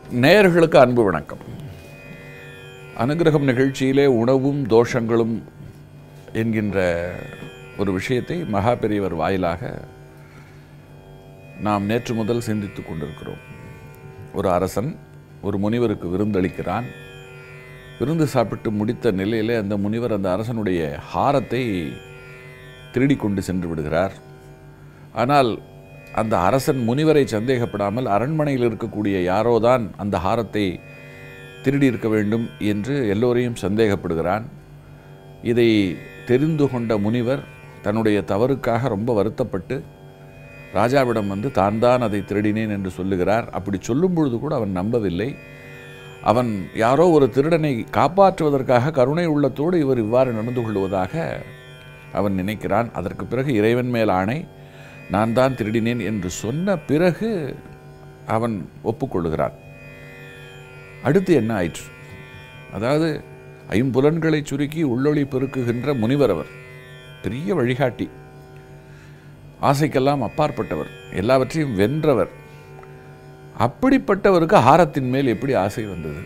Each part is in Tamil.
நேயர்களுக்கு அன்பு வணக்கம் அனுகிரகம் நிகழ்ச்சியிலே உணவும் தோஷங்களும் என்கின்ற ஒரு விஷயத்தை மகா பெரியவர் வாயிலாக நாம் நேற்று முதல் சிந்தித்துக் கொண்டிருக்கிறோம் ஒரு அரசன் ஒரு முனிவருக்கு விருந்தளிக்கிறான் விருந்து சாப்பிட்டு முடித்த நிலையிலே அந்த முனிவர் அந்த அரசனுடைய ஹாரத்தை திருடி கொண்டு சென்று விடுகிறார் ஆனால் அந்த அரசன் முனிவரை சந்தேகப்படாமல் அரண்மனையில் இருக்கக்கூடிய யாரோதான் அந்த ஹாரத்தை திருடி இருக்க வேண்டும் என்று எல்லோரையும் சந்தேகப்படுகிறான் இதை தெரிந்து கொண்ட முனிவர் தன்னுடைய தவறுக்காக ரொம்ப வருத்தப்பட்டு ராஜாவிடம் வந்து தான் தான் அதை திருடினேன் என்று சொல்லுகிறார் அப்படி சொல்லும் பொழுது கூட அவன் நம்பவில்லை அவன் யாரோ ஒரு திருடனை காப்பாற்றுவதற்காக கருணை உள்ளத்தோடு இவர் இவ்வாறு நடந்து கொள்வதாக அவன் நினைக்கிறான் அதற்கு பிறகு இறைவன் மேல் ஆணை நான் தான் திருடினேன் என்று சொன்ன பிறகு அவன் ஒப்புக்கொள்ளுகிறான் அடுத்து என்ன ஆயிற்று அதாவது ஐம்புலன்களை சுருக்கி உள்ளொளி பெருக்குகின்ற முனிவர் அவர் பெரிய வழிகாட்டி ஆசைக்கெல்லாம் அப்பாற்பட்டவர் எல்லாவற்றையும் வென்றவர் அப்படிப்பட்டவருக்கு ஹாரத்தின் மேல் எப்படி ஆசை வந்தது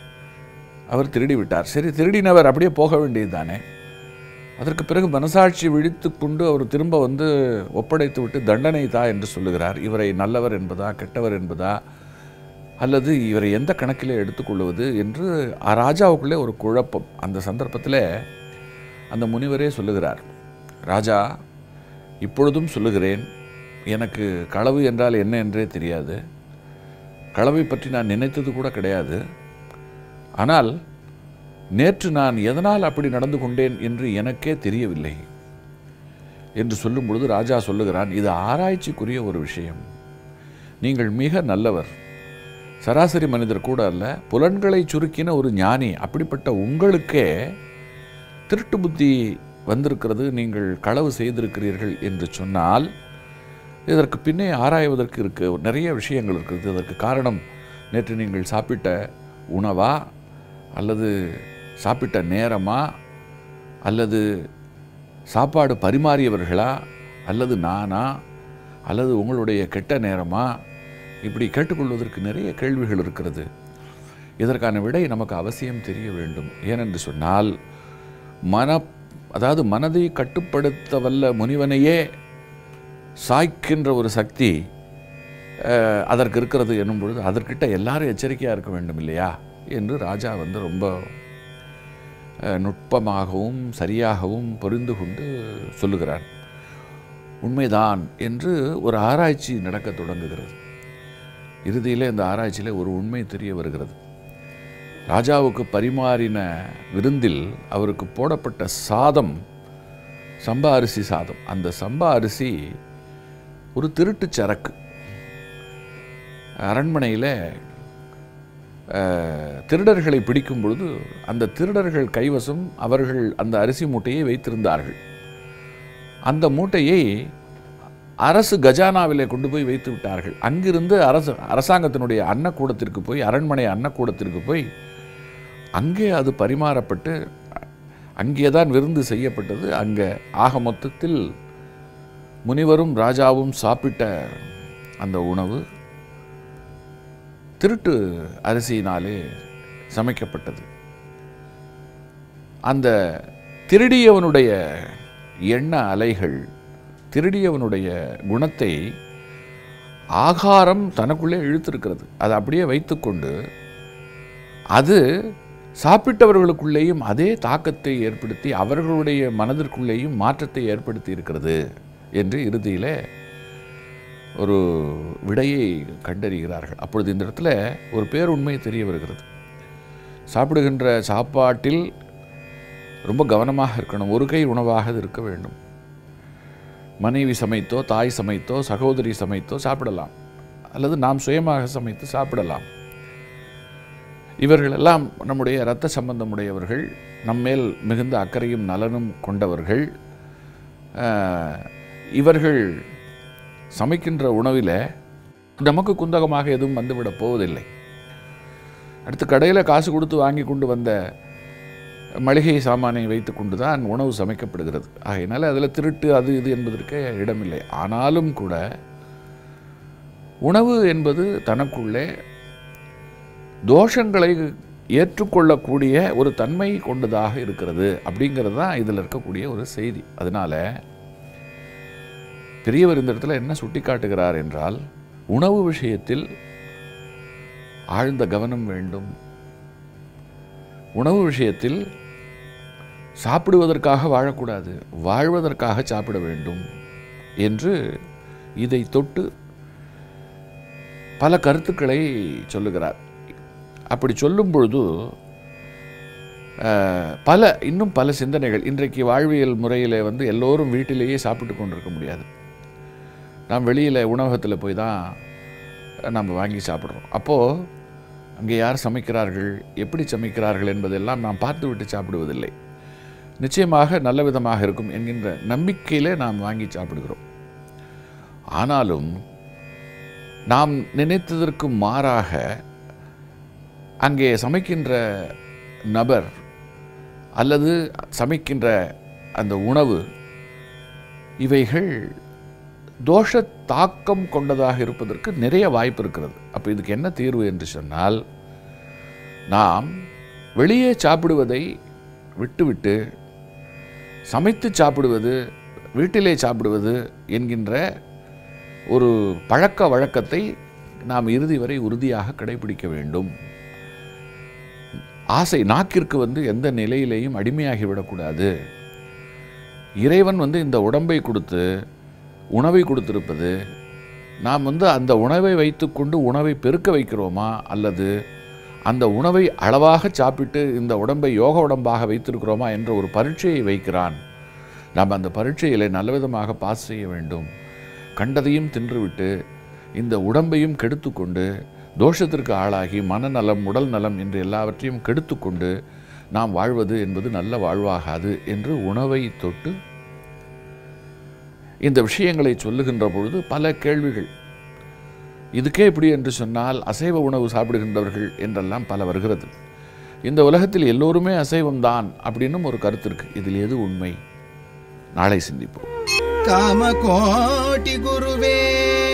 அவர் திருடி விட்டார் சரி திருடினவர் அப்படியே போக வேண்டியது தானே அதற்கு பிறகு மனசாட்சி விழித்து கொண்டு அவர் திரும்ப வந்து ஒப்படைத்து விட்டு தண்டனை தா என்று சொல்லுகிறார் இவரை நல்லவர் என்பதா கெட்டவர் என்பதா அல்லது இவரை எந்த கணக்கிலே எடுத்துக்கொள்வது என்று ராஜாவுக்குள்ளே ஒரு குழப்பம் அந்த சந்தர்ப்பத்தில் அந்த முனிவரே சொல்லுகிறார் ராஜா இப்பொழுதும் சொல்லுகிறேன் எனக்கு களவு என்றால் என்ன என்றே தெரியாது களவை பற்றி நான் நினைத்தது கூட கிடையாது ஆனால் நேற்று நான் எதனால் அப்படி நடந்து கொண்டேன் என்று எனக்கே தெரியவில்லை என்று சொல்லும் பொழுது ராஜா சொல்லுகிறான் இது ஆராய்ச்சிக்குரிய ஒரு விஷயம் நீங்கள் மிக நல்லவர் சராசரி மனிதர் கூட அல்ல புலன்களை சுருக்கின ஒரு ஞானி அப்படிப்பட்ட உங்களுக்கே திருட்டு புத்தி வந்திருக்கிறது நீங்கள் களவு செய்திருக்கிறீர்கள் என்று சொன்னால் இதற்கு பின்னே ஆராய்வதற்கு இருக்கு நிறைய விஷயங்கள் இருக்கிறது இதற்கு காரணம் நேற்று நீங்கள் சாப்பிட்ட உணவா அல்லது சாப்பிட்ட நேரமா அல்லது சாப்பாடு பரிமாறியவர்களா அல்லது நானா அல்லது உங்களுடைய கெட்ட நேரமா இப்படி கேட்டுக்கொள்வதற்கு நிறைய கேள்விகள் இருக்கிறது இதற்கான விடை நமக்கு அவசியம் தெரிய வேண்டும் ஏனென்று சொன்னால் மன அதாவது மனதை கட்டுப்படுத்த வல்ல முனிவனையே சாய்க்கின்ற ஒரு சக்தி அஹ், அதற்கு இருக்கிறது என்னும் பொழுது அதற்கிட்ட எல்லாரும் எச்சரிக்கையாக இருக்க வேண்டும் இல்லையா என்று ராஜா வந்து ரொம்ப அஹ், நுட்பமாகவும் சரியாகவும் புரிந்து கொண்டு சொல்லுகிறார் உண்மைதான் என்று ஒரு ஆராய்ச்சி நடக்க தொடங்குகிறது இறுதியிலே இந்த ஆராய்ச்சியில் ஒரு உண்மை தெரிய வருகிறது ராஜாவுக்கு பரிமாறின விருந்தில் அவருக்கு போடப்பட்ட சாதம் சம்பா அரிசி சாதம் அந்த சம்பா அரிசி ஒரு திருட்டுச் சரக்கு அரண்மனையில் அஹ், திருடர்களை பிடிக்கும் பொழுது அந்த திருடர்கள் கைவசம் அவர்கள் அந்த அரிசி மூட்டையை வைத்திருந்தார்கள் அந்த மூட்டையை அரசு கஜானாவிலே கொண்டு போய் வைத்து விட்டார்கள் அங்கிருந்து அரசு அரசாங்கத்தினுடைய அன்னக்கூடத்திற்கு போய் அரண்மனை அன்னக்கூடத்திற்கு போய் அங்கே அது பரிமாறப்பட்டு அங்கே தான் விருந்து செய்யப்பட்டது அங்கே ஆக மொத்தத்தில் முனிவரும் ராஜாவும் சாப்பிட்ட அந்த உணவு திருட்டு அரிசியினாலே சமைக்கப்பட்டது அந்த திருடியவனுடைய எண்ண அலைகள் திருடியவனுடைய குணத்தை ஆகாரம் தனக்குள்ளே இழுத்திருக்கிறது அதை அப்படியே வைத்துக்கொண்டு அது சாப்பிட்டவர்களுக்குள்ளேயும் அதே தாக்கத்தை ஏற்படுத்தி அவர்களுடைய மனதிற்குள்ளேயும் மாற்றத்தை ஏற்படுத்தி இருக்கிறது என்று இறுதியிலே ஒரு விடையை கண்டறிகிறார்கள் அப்பொழுது இந்த இடத்துல ஒரு பேருண்மை தெரிய வருகிறது சாப்பிடுகின்ற சாப்பாட்டில் ரொம்ப கவனமாக இருக்கணும் ஒரு கை உணவாக அது இருக்க வேண்டும் மனைவி சமைத்தோ தாய் சமைத்தோ சகோதரி சமைத்தோ சாப்பிடலாம் அல்லது நாம் சுயமாக சமைத்து சாப்பிடலாம் இவர்களெல்லாம் நம்முடைய இரத்த சம்பந்தமுடையவர்கள் நம்மேல் மிகுந்த அக்கறையும் நலனும் கொண்டவர்கள் ஆஹ், இவர்கள் சமைக்கின்ற உணவில் நமக்கு குந்தகமாக எதுவும் வந்துவிடப் போவதில்லை அடுத்து கடையில் காசு கொடுத்து வாங்கி கொண்டு வந்த மளிகை சாமானை வைத்து கொண்டு தான் உணவு சமைக்கப்படுகிறது ஆகையினால அதில் திருட்டு அது இது என்பதற்கு இடமில்லை ஆனாலும் கூட உணவு என்பது தனக்குள்ளே தோஷங்களை ஏற்றுக்கொள்ளக்கூடிய ஒரு தன்மை கொண்டதாக இருக்கிறது அப்படிங்கிறது தான் இதில் இருக்கக்கூடிய ஒரு செய்தி அதனால பெரியவர் இந்த இடத்துல என்ன சுட்டிக்காட்டுகிறார் என்றால் உணவு விஷயத்தில் ஆழ்ந்த கவனம் வேண்டும் உணவு விஷயத்தில் சாப்பிடுவதற்காக வாழக்கூடாது வாழ்வதற்காக சாப்பிட வேண்டும் என்று இதை தொட்டு பல கருத்துக்களை சொல்லுகிறார் அப்படி சொல்லும் பொழுது அஹ், பல இன்னும் பல சிந்தனைகள் இன்றைக்கு வாழ்வியல் முறையில் வந்து எல்லோரும் வீட்டிலேயே சாப்பிட்டு கொண்டிருக்க முடியாது நாம் வெளியில் உணவகத்தில் போய் தான் நம்ம வாங்கி சாப்பிட்றோம் அப்போது அங்கே யார் சமைக்கிறார்கள் எப்படி சமைக்கிறார்கள் என்பதெல்லாம் நாம் பார்த்து விட்டு சாப்பிடுவதில்லை நிச்சயமாக நல்ல விதமாக இருக்கும் என்கின்ற நம்பிக்கையிலே நாம் வாங்கி சாப்பிடுகிறோம் ஆனாலும் நாம் நினைத்ததற்கு மாறாக அங்கே சமைக்கின்ற நபர் அல்லது சமைக்கின்ற அந்த உணவு இவைகள் தோஷ தாக்கம் கொண்டதாக இருப்பதற்கு நிறைய வாய்ப்பு இருக்கிறது அப்போ இதுக்கு என்ன தீர்வு என்று சொன்னால் நாம் வெளியே சாப்பிடுவதை விட்டுவிட்டு சமைத்து சாப்பிடுவது வீட்டிலே சாப்பிடுவது என்கின்ற ஒரு பழக்க வழக்கத்தை நாம் இறுதி வரை உறுதியாக கடைபிடிக்க வேண்டும் ஆசை நாக்கிற்கு வந்து எந்த நிலையிலேயும் அடிமையாகி விடக்கூடாது இறைவன் வந்து இந்த உடம்பை கொடுத்து உணவை கொடுத்திருப்பது நாம் வந்து அந்த உணவை வைத்துக்கொண்டு உணவை பெருக்க வைக்கிறோமா அல்லது அந்த உணவை அளவாக சாப்பிட்டு இந்த உடம்பை யோக உடம்பாக வைத்திருக்கிறோமா என்ற ஒரு பரீட்சையை வைக்கிறான் நாம் அந்த பரீட்சையிலே நல்லவிதமாக பாஸ் செய்ய வேண்டும் கண்டதையும் தின்றுவிட்டு இந்த உடம்பையும் கெடுத்துக்கொண்டு தோஷத்திற்கு ஆளாகி மனநலம் உடல் நலம் என்று எல்லாவற்றையும் கெடுத்துக்கொண்டு நாம் வாழ்வது என்பது நல்ல வாழ்வாகாது என்று உணவை தொட்டு இந்த விஷயங்களை சொல்லுகின்ற பொழுது பல கேள்விகள் இதுக்கே இப்படி என்று சொன்னால் அசைவ உணவு சாப்பிடுகின்றவர்கள் என்றெல்லாம் பல வருகிறது இந்த உலகத்தில் எல்லோருமே அசைவம்தான் அப்படின்னும் ஒரு கருத்து இருக்கு இதில் எது உண்மை நாளை சிந்திப்போம் ಕಾಮಕೋಟಿ ಗುರುವೇ